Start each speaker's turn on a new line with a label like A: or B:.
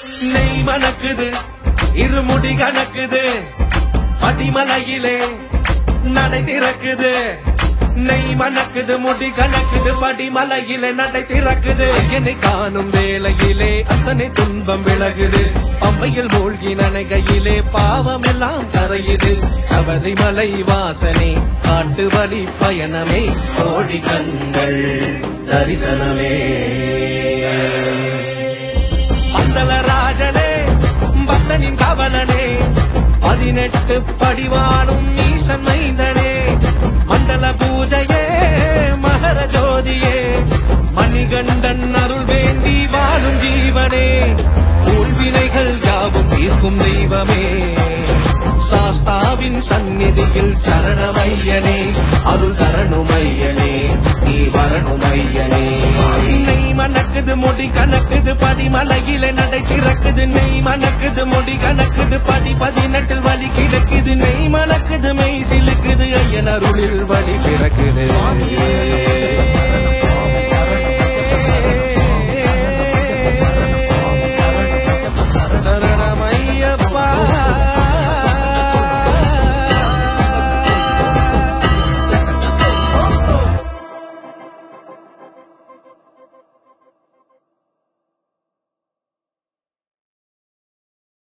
A: நெய் மணக்குது இருமுடி கணக்குது படிமலையிலே நடை திறக்குது நெய் மணக்குது முடி கணக்குது படிமலையிலே நடை திறக்குது என்னை காணும் வேளையிலே அத்தனை துன்பம் விலகுது பம்பையில் மூழ்கி நனைகையிலே பாவம் எல்லாம் கரையுது சபரிமலை வாசனே காட்டு வழி பயணமே கோடி கண்கள் தரிசனமே பந்தல ராஜனே பக்தனின் கவலனே பதினெட்டு படிவானும் ஈசன் மைந்தனே மண்டல பூஜையே மகர ஜோதியே மணிகண்டன் அருள் வேண்டி வாழும் ஜீவனே ஊழ்வினைகள் யாவும் தீர்க்கும் தெய்வமே சாஸ்தாவின் சந்நிதியில் சரணமையனே அருள் தரணுமையனே நீ வரணுமையனே நெய் மணக்குது முடி கணக்குது படிமலையில நடை திறக்குது நெய் மணக்குது முடி கணக்குது படி பதினெட்டில் வழி கிடக்குது நெய் மணக்குது மெய் சிலுக்குது ஐயன் அருளில் வழி பிறக்குது